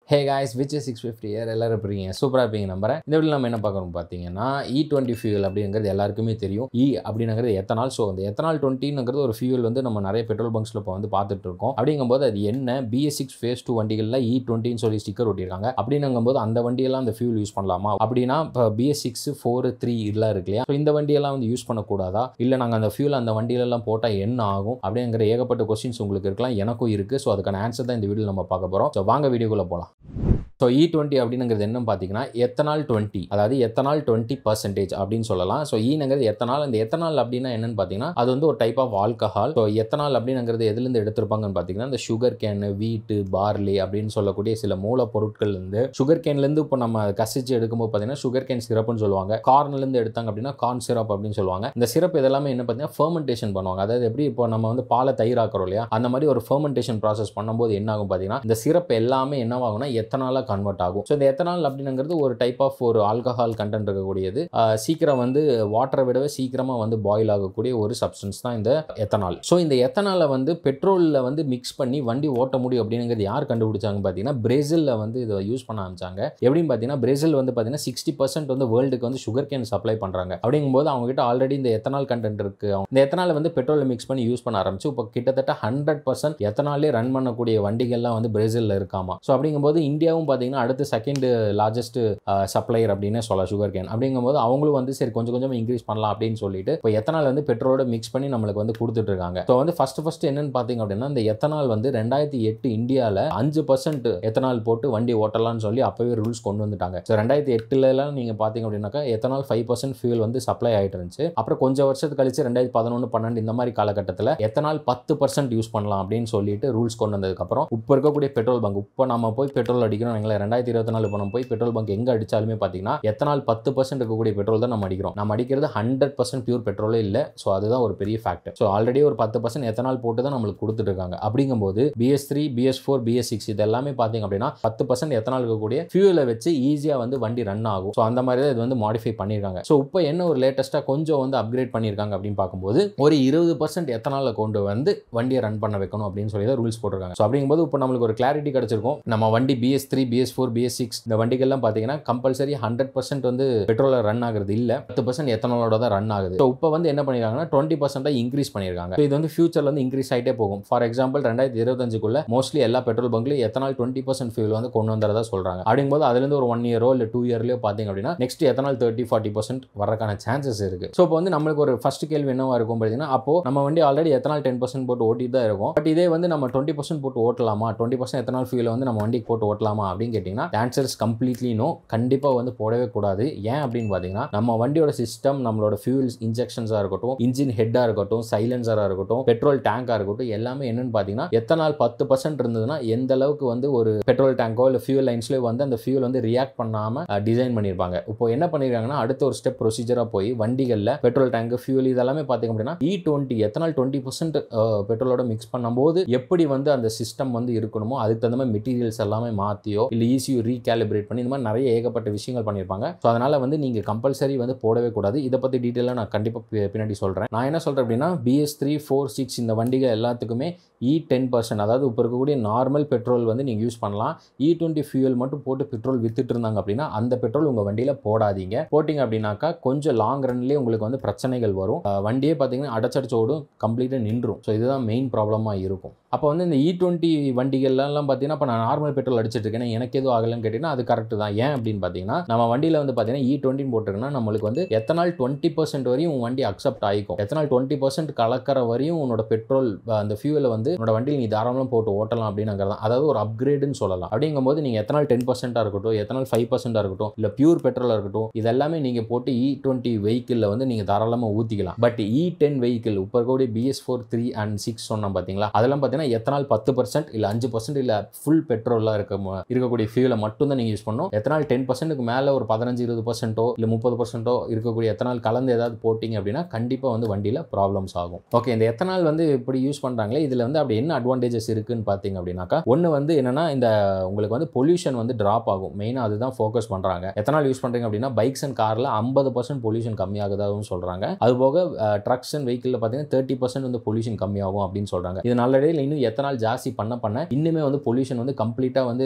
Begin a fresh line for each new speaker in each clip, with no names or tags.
ஹே guys wish six fifty year எல்லாரும் இருப்பீங்க சூப்பராக இருப்பீங்க நம்புறேன் இந்த வீடியோ நம்ம என்ன பார்க்குறோம் பார்த்தீங்கன்னா இ டுவெண்ட்டி ஃபியூல் அப்படிங்கிறது எல்லாருக்குமே தெரியும் இ அப்படிங்கிறது எத்தனால் ஸோ அந்த எத்தனால் டுவெண்ட்டிங்கிறது ஒரு ஃபியூல் வந்து நம்ம நிறைய பெட்ரோல் பங்க்ஸில் இப்போ வந்து பார்த்துட்டு இருக்கோம் அப்படிங்கும்போது அது என்ன பிஎஸ் சிக்ஸ் ஃபேஸ் டூ வண்டிகளில் இ டுவெண்ட்டின்னு சொல்லி ஸ்டிக்கர் ஒட்டியிருக்காங்க அப்படிங்கும்போது அந்த வண்டியெல்லாம் அந்த ஃபியூல் யூஸ் பண்ணலாமா அப்படின்னா இப்போ பிஎஸ் சிக்ஸ் ஃபோர் த்ரீ இதெல்லாம் இருக்கு இல்லையா ஸோ இந்த வண்டியெல்லாம் வந்து யூஸ் பண்ணக்கூடாதா இல்லை நாங்கள் அந்த ஃபியூல் அந்த வண்டியிலலாம் போட்டால் என்ன ஆகும் அப்படிங்கிற ஏகப்பட்ட கொஸ்டின்ஸ் உங்களுக்கு இருக்கலாம் எனக்கும் இருக்குது ஸோ அதுக்கான ஆன்சர் தான் இந்த வீடியோ நம்ம பார்க்க போகிறோம் ஸோ வாங்க வீடியோக்குள்ளே போகலாம் ஸோ இ டுவெண்ட்டி அப்படிங்கிறது என்ன பார்த்தீங்கன்னா எத்தனால் டுவெண்ட்டி அதாவது எத்தனால் டுவெண்ட்டி பர்சன்டேஜ் அப்படின்னு சொல்லலாம் ஸோ ஈனங்கிறது எத்தனால் அந்த எத்தனால் அப்படின்னா என்னன்னு பார்த்தீங்கன்னா அது வந்து ஒரு type of alcohol so ethanol அப்படிங்கிறது எதுலேருந்து எடுத்திருப்பாங்கன்னு பார்த்தீங்கன்னா இந்த சுகர் கேனு வீட்டு பார்லி அப்படின்னு சொல்லக்கூடிய சில மூலப்பொருட்கள் இருந்து சுகர் கேன்லேருந்து இப்போ நம்ம கசிச்சு எடுக்கும்போது பார்த்தீங்கன்னா சுகர் கேன் சிரப்னு சொல்லுவாங்க கார்ன்லேருந்து எடுத்தாங்க அப்படின்னா கார்ன் சிரப் அப்படின்னு சொல்லுவாங்க இந்த சிரப் இதெல்லாமே என்ன பார்த்தீங்கன்னா ஃபர்மெண்டேஷன் பண்ணுவாங்க அதாவது எப்படி இப்போ நம்ம வந்து பாலை தயிராக்கிறோம் இல்லையா அந்த மாதிரி ஒரு ஃபர்மெண்டேஷன் ப்ராசஸ் பண்ணும்போது என்ன ஆகும் பார்த்தீங்கன்னா இந்த சிரப் எல்லாமே என்னவாகும்னா எத்தனாலாக கன்வெர்ட் ஆகும் ஸோ இந்த எத்தனால் அப்படிங்கிறது ஒரு டைப் ஆஃப் ஒரு ஆல்கஹால் கண்டென்ட் இருக்கக்கூடியது ஆஹ் சீக்கிரம் வந்து வாட்டரை விடவே சீக்கிரமாக வந்து பாயில் ஆகக்கூடிய ஒரு சப்ஸ்டன்ஸ் தான் இந்த எத்தனால் ஸோ இந்த எத்தனாலை வந்து பெட்ரோலில் வந்து மிக்ஸ் பண்ணி வண்டி ஓட்ட முடியும் அப்படிங்கிறது யார் கண்டுபிடிச்சாங்க பார்த்தீங்கன்னா பிரேசிலில் வந்து இதை யூஸ் பண்ண ஆரம்பிச்சாங்க எப்படின்னு பார்த்தீங்கன்னா பிரேசில் வந்து பார்த்தீங்கன்னா சிக்ஸ்டி பர்சன்ட் வந்து வேர்ல்டுக்கு வந்து சுகர் கேன் சப்ளை பண்ணுறாங்க அப்படிங்கும்போது அவங்க கிட்ட ஆல்ரெடி இந்த எத்தனால் கண்டென்ட் இருக்கு இந்த எத்தனால் வந்து பெட்ரோலில் மிக்ஸ் பண்ணி யூஸ் பண்ண ஆரம்பிச்சு இப்போ கிட்டத்தட்ட ஹண்ட்ரட் பர்சன்ட் எத்தனாலே ரன் பண்ணக்கூடிய வண்டிகள்லாம் வந்து பிரேசிலில் இருக்காமா ஸோ அப்படிங்கும்போது இந்தியாவும் பார்த்தீங்கன்னா அடுத்து செகண்ட் லார்ஜஸ்ட் சப்ளையர் அப்படின்னு சொல்லலாம் சுகர் கேன் அப்படிங்கும்போது அவங்களும் வந்து சரி கொஞ்சம் கொஞ்சம் இன்க்ரீஸ் பண்ணலாம் அப்படின்னு சொல்லிட்டு இப்போ எத்தனால் வந்து பெட்ரோலோட மிக்ஸ் பண்ணி நம்மளுக்கு வந்து கொடுத்துட்டு இருக்காங்க ஸோ வந்து ஃபர்ஸ்ட் ஃபர்ஸ்ட் என்னன்னு பார்த்தீங்க அப்படின்னா இந்த எத்தனால் வந்து ரெண்டாயிரத்தி எட்டு இந்தியாவில் அஞ்சு பர்சன்ட் எத்தனால் போட்டு வண்டி ஓட்டலாம்னு சொல்லி அப்பவே ரூல்ஸ் கொண்டு வந்துட்டாங்க ஸோ ரெண்டாயிரத்தி எட்டுலலாம் நீங்கள் பார்த்தீங்க அப்படின்னாக்கா எத்தனால் ஃபைவ் பர்சன்ட் ஃபியூல் வந்து சப்ளை ஆகிட்டு இருந்துச்சு அப்புறம் கொஞ்சம் வருஷத்துக்கு கழிச்சு ரெண்டாயிரத்தி பதினொன்று பன்னெண்டு இந்த மாதிரி காலகட்டத்தில் எத்தனால் பத்து பர்சன்ட் யூஸ் பண்ணலாம் அப்படின்னு சொல்லிட்டு ரூல்ஸ் கொண்டு வந்ததுக்கப்புறம் இப்போ இருக்கக்கூடிய பெட்ரோல் பங்க் இப்போ நம்ம போய் பெட்ரோல் அடிக்கிறோம் எங்களை ரெண்டாயிரத்தி இருபத்தி நாலு இப்போ நம்ம போய் பெட்ரோல் பங்க் எங்கே அடிச்சாலுமே பார்த்தீங்கன்னா எத்தனால் பத்து பர்சன்ட் இருக்கக்கூடிய பெட்ரோல் தான் நம்ம அடிக்கிறோம் நம்ம அடிக்கிறது ஹண்ட்ரட் பர்சன்ட் பியூர் பெட்ரோலே இல்லை ஸோ அதுதான் ஒரு பெரிய ஃபேக்டர் ஸோ ஆல்ரெடி ஒரு பத்து பர்சன்ட் எத்தனால் போட்டு தான் நம்மளுக்கு கொடுத்துட்டு இருக்காங்க அப்படிங்கும்போது BS three BS four BS six இது எல்லாமே பார்த்தீங்க அப்படின்னா பத்து பர்சன்ட் எத்தனால் இருக்கக்கூடிய ஃபியூலை வச்சு ஈஸியாக வந்து வண்டி ரன் ஆகும் ஸோ அந்த மாதிரி தான் இது வந்து மாடிஃபை பண்ணியிருக்காங்க ஸோ இப்போ என்ன ஒரு லேட்டஸ்ட்டாக கொஞ்சம் வந்து அப்கிரேட் பண்ணியிருக்காங்க அப்படின்னு பார்க்கும்போது ஒரு இருபது பர்சன்ட் எத்தனாலில் கொண்டு வந்து வண்டியை ரன் பண்ண வைக்கணும் அப்படின்னு சொல்லி தான் ரூல்ஸ் போட்டிருக்காங்க ஸோ அப்படிங்கும்போது இப்போ நம்மளுக்கு ஒரு கிளாரிட்டி கிடச்சிருக்கும் நம்ம வண்டி BS three BS four BS six இந்த வண்டிகள்லாம் பார்த்தீங்கன்னா கம்பல்சரி ஹண்ட்ரட் பர்சன்ட் வந்து பெட்ரோலில் ரன் ஆகுறது இல்லை பத்து பர்சன்ட் எத்தனாலோட தான் ரன் ஆகுது ஸோ இப்போ வந்து என்ன பண்ணியிருக்காங்கன்னா டுவெண்ட்டி பர்சன்ட்டாக இன்க்ரீஸ் பண்ணியிருக்காங்க ஸோ இது வந்து ஃபியூச்சரில் வந்து இன்க்ரீஸ் ஆகிட்டே போகும் ஃபார் எக்ஸாம்பிள் ரெண்டாயிரத்தி இருபத்தஞ்சுக்குள்ள மோஸ்ட்லி எல்லா பெட்ரோல் பங்க்லையும் எத்தனால் டுவெண்ட்டி பர்சன்ட் ஃபியூல் வந்து கொண்டு வந்ததா சொல்கிறாங்க அப்படிங்கும்போது அதுலேருந்து ஒரு ஒன் இயரோ இல்லை டூ இயர்லையோ பார்த்தீங்க அப்படின்னா next ethanol thirty forty percent வரக்கான சான்சஸ் இருக்குது ஸோ இப்போ வந்து நம்மளுக்கு ஒரு ஃபர்ஸ்ட் கேள்வி என்னவா இருக்கும் பார்த்தீங்கன்னா அப்போ நம்ம வண்டி ஆல்ரெடி எத்தனால் டென் பர்சன்ட் போட்டு ஓட்டி தான் இருக்கும் பட் இதே வந்து நம்ம டுவெண்ட்டி பர்சன்ட் போட்டு ஓட்டலாமா டுவெண்ட்டி பர்சன்ட் எத்தனால் ஃபியூலை வந்து நம்ம வண்டிக்கு போட்டு ஓட்டலாமா அப்படின்னு கேட்டிங்கன்னா ஆன்சர் இஸ் கம்ப்ளீட்லி நோ கண்டிப்பாக வந்து போடவே கூடாது ஏன் அப்படின்னு பார்த்தீங்கன்னா நம்ம வண்டியோட சிஸ்டம் நம்மளோட ஃபியூல்ஸ் இன்ஜெக்ஷன்ஸாக இருக்கட்டும் இன்ஜின் ஹெட்டாக இருக்கட்டும் சைலன்சராக இருக்கட்டும் பெட்ரோல் டேங்காக இருக்கட்டும் எல்லாமே என்னன்னு பார்த்தீங்கன்னா எத்தனால் பத்து பர்சன்ட் இருந்ததுன்னா எந்த அளவுக்கு வந்து ஒரு பெட்ரோல் டேங்கோ இல்லை ஃபியூல் லைன்ஸ்லேயோ வந்து அந்த ஃபியூல் வந்து ரியாக்ட் பண்ணாமல் டிசைன் பண்ணியிருப்பாங்க இப்போ என்ன பண்ணியிருக்காங்கன்னா அடுத்த ஒரு ஸ்டெப் ப்ரொசீஜராக போய் வண்டிகளில் பெட்ரோல் டேங்க் ஃபியூல் இதெல்லாமே பார்த்தீங்க அப்படின்னா E twenty ethanol twenty percent பெட்ரோலோட மிக்ஸ் பண்ணும்போது எப்படி வந்து அந்த சிஸ்டம் வந்து இருக்கணுமோ அதுக்கு தகுந்த மாதிரி மெட்டீரியல்ஸ் எல்லாமே மாற்றியோ இல்லை ஈஸியோ ரீகேலிபிரேட் பண்ணி இந்த மாதிரி நிறைய ஏகப்பட்ட விஷயங்கள் பண்ணியிருப்பாங்க ஸோ அதனால் வந்து நீங்கள் கம்பல்சரி வந்து போடவே கூடாது இதை பற்றி டீட்டெயிலாக நான் கண்டிப்பாக பின்னாடி சொல்கிறேன் நான் என்ன சொல்கிறேன் அப்படின்னா பிஎஸ் த்ரீ ஃபோர் சிக்ஸ் இந்த வண்டிகள் எல்லாத்துக்குமே இ டென் பர்சன்ட் அதாவது இப்போ இருக்கக்கூடிய நார்மல் பெட்ரோல் வந்து நீங்கள் யூஸ் பண்ணலாம் இ டுவெண்ட்டி ஃபியூல் மட்டும் போட்டு பெட்ரோல் வித்துட்டு இருந்தாங்க அப்படின்னா அந்த பெட்ரோல் உங்கள் வண்டியில் போடாதீங்க போட்டிங்க அப்படின்னாக்கா கொஞ்சம் லாங் ரன்லேயே உங்களுக்கு வந்து பிரச்சனைகள் வரும் அஹ் வண்டியே பார்த்தீங்கன்னா அடைச்சடிச்சு ஓடும் கம்ப்ளீட்டாக நின்றும் ஸோ இதுதான் மெயின் ப்ராப்ளமாக இருக்கும் அப்போ வந்து இந்த இ டுவெண்ட்டி வண்டிகள்லாம் பார்த்தீங்கன்னா இப்போ நான் நார்மல் பெட்ரோல் அடிச்சிட்டு இருக்கேன் எனக்கு எதுவும் ஆகலைன்னு கேட்டிங்கன்னா அது கரெக்ட் தான் ஏன் அப்படின்னு பார்த்தீங்கன்னா நம்ம வண்டியில் வந்து பார்த்தீங்கன்னா இ டுவெண்ட்டின்னு போட்டிருக்குன்னா நம்மளுக்கு வந்து எத்தனால் டுவெண்ட்டி பர்சன்ட் வரையும் உன் வண்டி அக்செப்ட் ஆகிக்கும் எத்தனால் டுவெண்ட்டி பர்சன்ட் கலக்கிற வரையும் உன்னோட பெட்ரோல் அந்த ஃபியூலை வந்து உன்னோட வண்டியில் நீ தாராளமாக போட்டு ஓட்டலாம் அப்படிங்கிறது தான் அதாவது ஒரு அப்கிரேடுன்னு சொல்லலாம் அப்படிங்கும்போது நீங்கள் எத்தனால் டென் பர்சன்ட்டாக இருக்கட்டும் எத்தனால் ஃபைவ் பர்சன்ட்டாக இருக்கட்டும் இல்லை பியூர் பெட்ரோலாக இருக்கட்டும் இதெல்லாமே நீங்கள் போட்டு இ டுவெண்ட்டி வெஹிக்கிளில் வந்து நீங்கள் தாராளமாக ஊற்றிக்கலாம் பட் இ டென் வெஹிக்கிள் இப்போ இருக்கக்கூடிய BS four three and six சொன்னோம் பார்த்தீங்களா அதெல்லாம் பார்த்தீங்கன்னா எத்தனால் பத்து பர்சன்ட் இல்லை அஞ்சு பர்சன்ட் இல்லை ஃபுல் பெட்ரோலாக இருக்க ம- இருக்கக்கூடிய ஃபியூலை மட்டும் தான் நீங்கள் யூஸ் பண்ணணும் எத்தனால் டென் பர்சன்ட்டுக்கு மேலே ஒரு பதினஞ்சு இருபது பர்சன்ட்டோ இல்லை முப்பது பர்சன்ட்டோ இருக்கக்கூடிய எத்தனால் கலந்து ஏதாவது போட்டிங்க அப்படின்னா கண்டிப்பாக வந்து வண்டியில் ப்ராப்ளம்ஸ் ஆகும் ஓகே இந்த எத்தனால் வந்து இப்படி யூஸ் பண்ணுறாங்களே இதில் வந்து அப்படி என்ன அட்வான்டேஜஸ் இருக்குன்னு பார்த்தீங்க அப்படின்னாக்கா ஒன்று வந்து என்னன்னா இந்த உங்களுக்கு வந்து பொல்யூஷன் வந்து ட்ராப் ஆகும் மெயினாக அதுதான் ஃபோக்கஸ் பண்ணுறாங்க எத்தனால் யூஸ் பண்ணுறீங்க அப்படின்னா பைக்ஸ் அண்ட் காரில் ஐம்பது பர்சன்ட் பொல்யூஷன் கம்மியாகுதாகவும் சொல்கிறாங்க அதுபோக ட்ரக்ஸ் அண்ட் வெஹிக்கிளில் பார்த்தீங்கன்னா தேர்ட்டி பர்சன்ட் வந்து பொல்யூஷன் கம்மியாகும் அப்படின்னு சொல்கிறாங்க இது நல்லடையில் இன்னும் எத்தனால் ஜாஸ்தி பண்ண பண்ண இன்னுமே வந்து பொல்யூஷன் வந்து கம்ப்ளீட்டாக வந்து நிறுத்த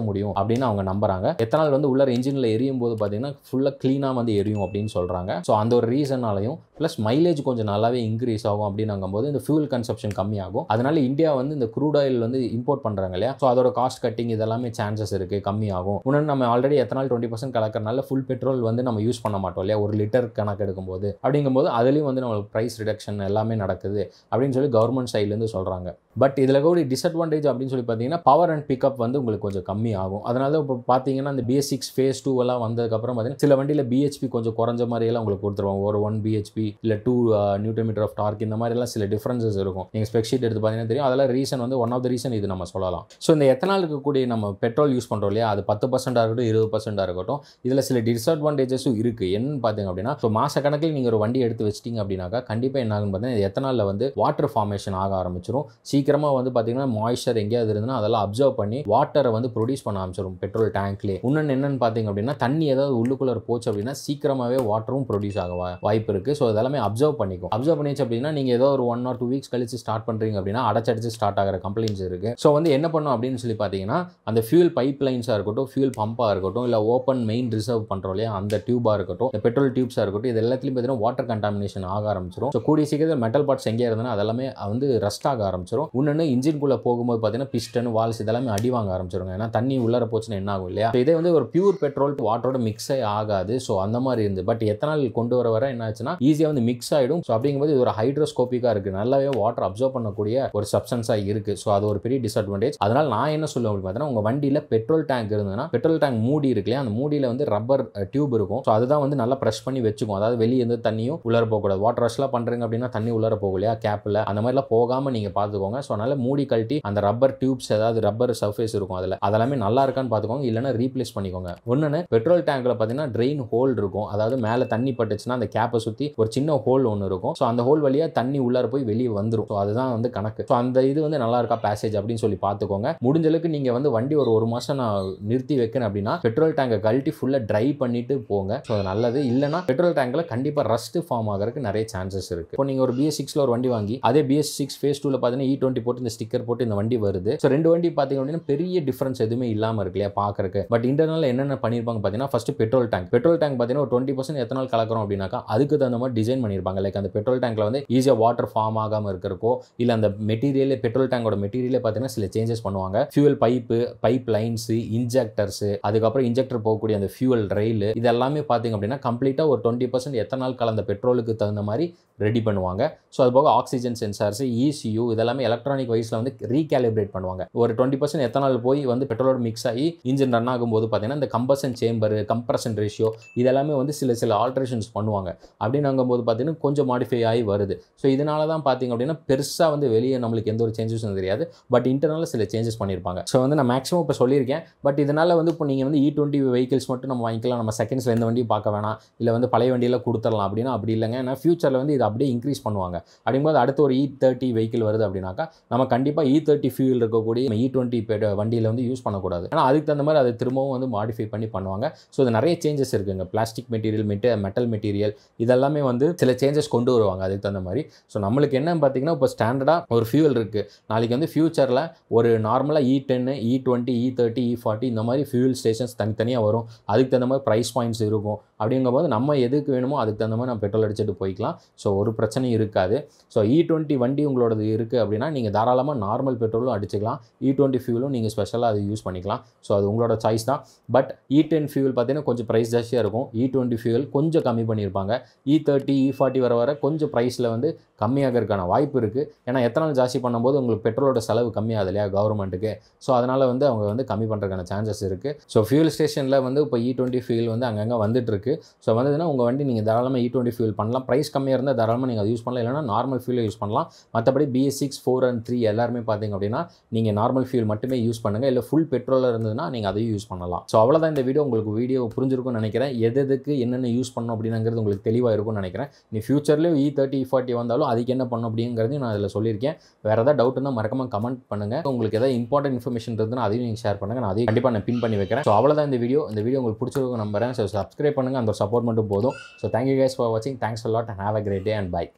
முடியும் அப்படின்னு அவங்க நம்புறாங்க எத்தனால் வந்து உள்ள இன்ஜினில் எரியும் போது பார்த்தீங்கன்னா ஃபுல்லாக க்ளீனாக வந்து எரியும் அப்படின்னு சொல்கிறாங்க ஸோ அந்த ஒரு ரீசனாலையும் ப்ளஸ் மைலேஜ் கொஞ்சம் நல்லாவே இன்க்ரீஸ் ஆகும் அப்படின்னும்போது இந்த ஃபியூல் கன்சப்ஷன் கம்மியாகும் அதனால இந்தியா வந்து இந்த க்ரூட் ஆயில் வந்து இம்போர்ட் பண்ணுறாங்க இல்லையா ஸோ அதோட காஸ்ட் கட்டிங் இதெல்லாமே சான்சஸ் இருக்குது கம்மியாகும் இன்னொன்று நம்ம ஆல்ரெடி எத்தனால் டுவெண்ட்டி பர்சன்ட் கலக்கறனால ஃபுல் பெட்ரோல் வந்து நம்ம யூஸ் பண்ண மாட்டோம் இல்லையா ஒரு லிட்டர் கணக்கு எடுக்கும்போது அப்படிங்கும்போது அதுலேயும் வந்து நம்மளுக்கு ப்ரைஸ் ரிடக்ஷன் எல்லாமே நடக்குது அப்படின்னு சொல்லி கவர்மெண்ட் சைட்லேருந்து சொல்கிறாங்க பட் இதில் கூட டிஸ்அட்வான்டேஜ் அப்படின்னு சொல்லி பார்த்தீங்கன்னா பவர் அண்ட் பிக்கப் வந்து உங்களுக்கு கொஞ்சம் கம்மி ஆகும் அதனால தான் இப்போ பார்த்தீங்கன்னா இந்த பிஎஸ் சிக்ஸ் ஃபேஸ் டூ எல்லாம் வந்ததுக்கப்புறம் பார்த்தீங்கன்னா சில வண்டியில் பிஹெச்பி கொஞ்சம் குறைஞ்ச மாதிரியெல்லாம் உங்களுக்கு கொடுத்துருவாங்க ஒரு ஒன் பிஹெச்பி இல்லை two newton meter of torque இந்த மாதிரிலாம் சில டிஃப்ரென்சஸ் இருக்கும் நீங்கள் ஸ்பெக் ஷீட் எடுத்து பார்த்தீங்கன்னா தெரியும் அதெல்லாம் ரீசன் வந்து ஒன் ஆஃப் த ரீசன் இது நம்ம சொல்லலாம் ஸோ இந்த எத்தனாலுக்கு கூடிய நம்ம பெட்ரோல் யூஸ் பண்ணுறோம் இல்லையா அது பத்து பர்சென்டாக இருக்கட்டும் இருபது பர்சென்டாக இருக்கட்டும் இதில் சில டிஸ்அட்வான்டேஜஸும் இருக்குது என்னன்னு பார்த்தீங்க அப்படின்னா இப்போ மாச கணக்கில் நீங்கள் ஒரு வண்டி எடுத்து வச்சிட்டிங்க அப்படின்னாக்கா கண்டிப்பாக என்ன ஆகுன்னு பார்த்தீங்கன்னா எத்தனாலில் வந்து வாட்டர் ஃபார்மேஷன் ஆக ஆரம்பிச்சிடும் சீக்கிரமாக வந்து பார்த்தீங்கன்னா மாய்ஸ்சர் எங்கேயாவது இருந்ததுன்னா அதெல்லாம் அப்சர்வ் பண்ணி வாட்டரை வந்து ப்ரொடியூஸ் பண்ண ஆரம்பிச்சிடும் பெட்ரோல் டேங்க்லேயே இன்னொன்று என்னன்னு பார்த்தீங்க அப்படின்னா தண்ணி ஏதாவது உள்ளுக்குள்ளே போச்சு அப்படின்னா சீக்கிரமாகவே வாட்டரும் ப்ரொடியூஸ் ஆக வா- வாய்ப்பு இருக்குது ஸோ இதெல்லாமே அப்சர்வ் பண்ணிக்கும் அப்சர்வ் பண்ணிச்சு அப்படின்னா நீங்கள் ஏதோ ஒரு ஒன் ஆர் டூ வீக்ஸ் கழிச்சு ஸ்டார்ட் பண்ணுறீங்க அப்படின்னா அடைச்சடிச்சு ஸ்டார்ட் ஆகிற கம்ப்ளைண்ட்ஸ் இருக்குது ஸோ வந்து என்ன பண்ணும் அப்படின்னு சொல்லி பார்த்தீங்கன்னா அந்த ஃபியூல் பைப் லைன்ஸாக இருக்கட்டும் ஃபியூல் பம்பாக இருக்கட்டும் இல்லை ஓப்பன் மெயின் ரிசர்வ் பண்ணுறோம் இல்லையா அந்த டியூபாக இருக்கட்டும் இந்த பெட்ரோல் டியூப்ஸாக இருக்கட்டும் இது எல்லாத்துலையும் பார்த்தீங்கன்னா வாட்டர் கண்டாமினேஷன் ஆக ஆரம்பிச்சிடும் ஸோ கூடிய சீக்கிரத்தில் மெட்டல் பார்ட்ஸ் எங்கே இருந்ததுன்னா அதெல்லாமே வந்து ரஸ்ட் ஆக ஆரம்பிச்சிடும் இன்னொன்று இன்ஜின்குள்ளே போகும்போது பார்த்தீங்கன்னா பிஸ்டன் வால்ஸ் இதெல்லாமே அடி வாங்க ஆரம்பிச்சிருங்க ஏன்னா தண்ணி உள்ளர போச்சுன்னா என்ன ஆகும் இல்லையா So இதே வந்து ஒரு பியூர் பெட்ரோல் வாட்டரோட மிக்ஸே ஆகாது ஸோ அந்த மாதிரி இருந்து பட் எத்தனால் கொண்டு வர வர என்ன ஆச்சுன்னா ஈஸியாக வந்து மிக்ஸ் ஆகிடும் ஸோ அப்படிங்கும்போது இது ஒரு ஹைட்ரோஸ்கோப்பிக்காக இருக்குது நல்லாவே வாட்டர் அப்சர்வ் பண்ணக்கூடிய ஒரு சப்ஸ்டன்ஸாக இருக்குது ஸோ அது ஒரு பெரிய டிஸ்அட்வான்டேஜ் அதனால் நான் என்ன சொல்லுவேன் அப்படின்னு பார்த்தீங்கன்னா உங்கள் வண்டியில் பெட்ரோல் டேங்க் இருந்ததுன்னா பெட்ரோல் டேங்க் மூடி இருக்கு இல்லையா அந்த மூடியில் வந்து ரப்பர் டியூப் இருக்கும் ஸோ அதுதான் வந்து நல்லா ப்ரெஷ் பண்ணி வச்சுக்கும் அதாவது வெளியே இருந்து தண்ணியும் உள்ளர போகக்கூடாது வாட்டர் ரஷ்லாம் பண்ணுறீங்க அப்படின்னா தண்ணி உள்ளர போகும் இல்லையா கேப்பில் அந்த மாதிரிலாம் போகாமல் நீங்கள் பார்த்துக்கோங்க ஸோ அதனால் மூடி கழட்டி அந்த ரப்பர் டியூப்ஸ் ஏதாவது ரப்பர் சர்ஃபேஸ் இருக்கும் அதில் அதெல்லாமே நல்லா இருக்கான்னு பார்த்துக்கோங்க இல்லைன்னா ரீப்ளேஸ் பண்ணிக்கோங்க ஒன்று பெட்ரோல் டேங்க்கில் பார்த்தீங்கன்னா ட்ரெயின் ஹோல் இருக்கும் அதாவது மேலே தண்ணி பட்டுச்சுன்னா அந்த கேப்பை சுற்றி ஒரு சின்ன ஹோல் ஒன்று இருக்கும் ஸோ அந்த ஹோல் வழியாக தண்ணி உள்ளார போய் வெளியே வந்துடும் ஸோ அதுதான் வந்து கணக்கு ஸோ அந்த இது வந்து நல்லா இருக்கா பேசேஜ் அப்படின்னு சொல்லி பார்த்துக்கோங்க முடிஞ்ச அளவுக்கு நீங்கள் வந்து வண்டி ஒரு ஒரு மாதம் நான் நிறுத்தி வைக்கிறேன் அப்படின்னா பெட்ரோல் டேங்கை கழட்டி ஃபுல்லாக ட்ரை பண்ணிட்டு போங்க ஸோ அது நல்லது இல்லைனா பெட்ரோல் டேங்கில் கண்டிப்பாக ரஸ்ட் ஃபார்ம் ஆகிறதுக்கு நிறைய சான்சஸ் இருக்குது இப்போ நீங்கள் ஒரு பிஎஸ் சிக்ஸில் ஒரு வண்டி வாங்கி அதே பிஎஸ் சிக்ஸ் ஃபேஸ் டூவில் பார்த்தீங்கன்னா இ டுவெண்ட்டி போட்டு இந்த ஸ்டிக்கர் போட்டு இந்த வண்டி வருது ஸோ ரெண்டு வண்டி பார்த்தீங்க அப்படின்னா பெரிய டிஃபரன்ஸ் எதுவுமே இல்லாமல் இருக்கு இல்லையா பார்க்கறக்கு பட் இன்டர்னல் என்னென்ன பண்ணியிருப்பாங்க பார்த்தீங்கன்னா first petrol tank petrol tank பார்த்தீங்கன்னா ஒரு டுவெண்ட்டி பர்சன்ட் எத்தனால் கலக்கிறோம் அப்படின்னாக்கா அதுக்கு தகுந்த மாதிரி டிசைன் பண்ணியிருப்பாங்க லைக் அந்த பெட்ரோல் டேங்க்ல வந்து ஈஸியாக வாட்டர் ஃபார்ம் ஆகாமல் இருக்கிறக்கோ இல்லை அந்த மெட்டீரியலே பெட்ரோல் டேங்கோட மெட்டீரியலே பார்த்தீங்கன்னா சில சேஞ்சஸ் பண்ணுவாங்க fuel pipe pipe lines injectors அதுக்கப்புறம் இன்ஜெக்டர் போகக்கூடிய அந்த ஃபியூல் ரயில் இது எல்லாமே பார்த்தீங்க அப்படின்னா கம்ப்ளீட்டாக ஒரு டுவெண்ட்டி பர்சன்ட் எத்தனால் கலந்த பெட்ரோலுக்கு தகுந்த மாதிரி ரெடி பண்ணுவாங்க ஸோ அது போக ஆக்சிஜன் சென்சார்ஸ் இசியூ இதெல்லாமே எலக்ட்ரானிக் வைஸில் வந்து ரீகேலிப்ரேட் பண்ணுவாங்க ஒரு டுவெண்ட்டி பர்சன்ட் எத்தனால் போய் வந்து பெட்ரோலோட மிக்ஸ் ஆகி இன்ஜின் ரன் ஆகும்போது பார்த்தீங்கன்னா இந்த கம்பஷன் சேம்பர் கம்ப்ரஷன் ரேஷியோ இதெல்லாமே வந்து சில சில ஆல்ட்ரேஷன்ஸ் பண்ணுவாங்க அப்படின்னு போது பார்த்தீங்கன்னா கொஞ்சம் மாடிஃபை ஆகி வருது ஸோ இதனால தான் பார்த்தீங்க அப்படின்னா பெருசாக வந்து வெளியே நம்மளுக்கு எந்த ஒரு சேஞ்சஸும் தெரியாது பட் இன்டர்னலாக சில சேஞ்சஸ் பண்ணியிருப்பாங்க ஸோ வந்து நான் மேக்ஸிமம் இப்போ சொல்லியிருக்கேன் பட் இதனால் வந்து இப்போ நீங்கள் வந்து இ டுவெண்ட்டி வெஹிக்கிள்ஸ் மட்டும் நம்ம வாங்கிக்கலாம் நம்ம செகண்ட்ஸில் எந்த வண்டியும் பார்க்க வேணாம் இல்லை வந்து பழைய வண்டியில் கொடுத்துடலாம் அப்படின்னா அப்படி இல்லைங்க ஏன்னா ஃபியூச்சரில் வந்து இது அப்படியே இன்க்ரீஸ் பண்ணுவாங்க அப்படிங்கும்போது அடுத்து ஒரு இ தேர்ட்டி வெஹிக்கிள் வருது அப்படின்னாக்கா நம்ம கண்டிப்பாக இ தேர்ட்டி ஃபியூல் இருக்கக்கூடிய இ டுவெண்ட்டி வண்டியில் வந்து யூஸ் பண்ணக்கூடாது ஆனால் அதுக்கு தகுந்த மாதிரி அதை திரும்பவும் வந்து மாடிஃபை பண்ணி பண்ணுவாங்க ஸோ இது நிறைய சேஞ்சஸ் இருக்குங்க பிளாஸ்டிக் மெட்டீரியல் மெட்ட மெட்டல் மெட்டீரியல் இதெல்லாமே வந்து சில சேஞ்சஸ் கொண்டு வருவாங்க அதுக்கு தகுந்த மாதிரி ஸோ நம்மளுக்கு என்ன பார்த்தீங்கன்னா இப்போ ஸ்டாண்டர்டாக ஒரு ஃபியூல் இருக்குது நாளைக்கு வந்து ஃபியூச்சரில் ஒரு நார்மலாக இ டென்னு E twenty E thirty E forty இந்த மாதிரி ஃபியூல் ஸ்டேஷன்ஸ் தனித்தனியாக வரும் அதுக்கு தகுந்த மாதிரி ப்ரைஸ் பாயிண்ட்ஸ் இருக்கும் அப்படிங்கும்போது நம்ம எதுக்கு வேணுமோ அதுக்கு தகுந்த மாதிரி நம்ம பெட்ரோல் அடிச்சுட்டு போய்க்கலாம் ஸோ ஒரு பிரச்சனையும் இருக்காது ஸோ இ டுவெண்ட்டி வண்டி உங்களோடது இருக்குது அப்படின்னா நீங்கள் தாராளமாக நார்மல் பெட்ரோலும் அடிச்சுக்கலாம் இ டுவெண்ட்டி ஃபியூலும் நீங்கள் ஸ்பெஷலாக அது யூஸ் பண்ணிக்கலாம் ஸோ அது உங்களோட சாய்ஸ் தான் பட் இ டென் ஃபியூல் பார்த்தீங்கன்னா கொஞ்சம் ப்ரைஸ் ஜாஸ்தியாக இருக்கும் இ டுவெண்ட்டி ஃபியூல் கொஞ்சம் கம்மி பண்ணியிருப்பாங்க இ தேர்ட்டி இ ஃபார்ட்டி வர வர கொஞ்சம் ப்ரைஸில் வந்து கம்மியாகிறதுக்கான வாய்ப்பு இருக்குது ஏன்னா எத்தனால் ஜாஸ்தி பண்ணும்போது உங்களுக்கு பெட்ரோலோட செலவு கம்மியாகுது இல்லையா கவர்மெண்ட்டுக்கு ஸோ அதனால் வந்து அவங்க வந்து கம்மி பண்ணுறதுக்கான சான்சஸ் இருக்குது ஸோ ஃபியூல் ஸ்டேஷனில் வந்து இப்போ இ டுவெண்ட்டி ஃபியூல் வந்து அங்கங்கே வந்துட்டு இருக்கு ஸோ வந்ததுன்னா உங்கள் வண்டி நீங்கள் தாராளமாக இ டுவெண்ட்டி ஃபியூல் பண்ணலாம் ப்ரைஸ் கம்மியாக இருந்தால் தாராளமாக நீங்கள் அதை யூஸ் பண்ணலாம் இல்லைனா நார்மல் ஃபியூலை யூஸ் பண்ணலாம் மற்றபடி BS six four and three எல்லாருமே பார்த்தீங்க அப்படின்னா நீங்கள் நார்மல் ஃபியூல் மட்டுமே யூஸ் பண்ணுங்கள் இல்லை ஃபுல் பெட்ரோலில் இருந்ததுன்னா நீங்கள் அதையும் யூஸ் பண்ணலாம் ஸோ அவ்வளோதான் இந்த வீடியோ உங்களுக்கு வீடியோ புரிஞ்சிருக்கும்னு நினைக்கிறேன் எது எதுக்கு என்னென்ன யூஸ் பண்ணணும் அப்படிங்கிறது உங்களுக்கு தெளிவாக இருக்கும்னு நினைக்கிறேன் நீ ஃபியூச்சர்லேயும் இ தேர்ட்டி இ ஃபார்ட்டி வந்தாலும் அதுக்கு என்ன பண்ணணும் அப்படிங்கிறதையும் நான் அதில் சொல்லியிருக்கேன் வேறு ஏதாவது டவுட் இருந்தால் மறக்காம கமெண்ட் பண்ணுங்கள் உங்களுக்கு ஏதாவது இம்பார்ட்டன்ட் இன்ஃபர்மேஷன் இருந்ததுன்னா அதையும் நீங்கள் ஷேர் பண்ணுங்கள் நான் அதையும் கண்டிப்பாக நான் பின் பண்ணி வைக்கிறேன் ஸோ அவ்வளோதான் இந்த வீடியோ இந்த வீடியோ உங்களுக்கு பிடிச்சிருக்கும் நம்புறேன் ஸோ சப்ஸ்கிரைப் பண்ணுங்கள் அந்த சப்போர்ட் மட்டும் போதும் ஸோ தேங்க்யூ கைஸ் ஃபார் வாட்சிங் thanks lot and have a great day and by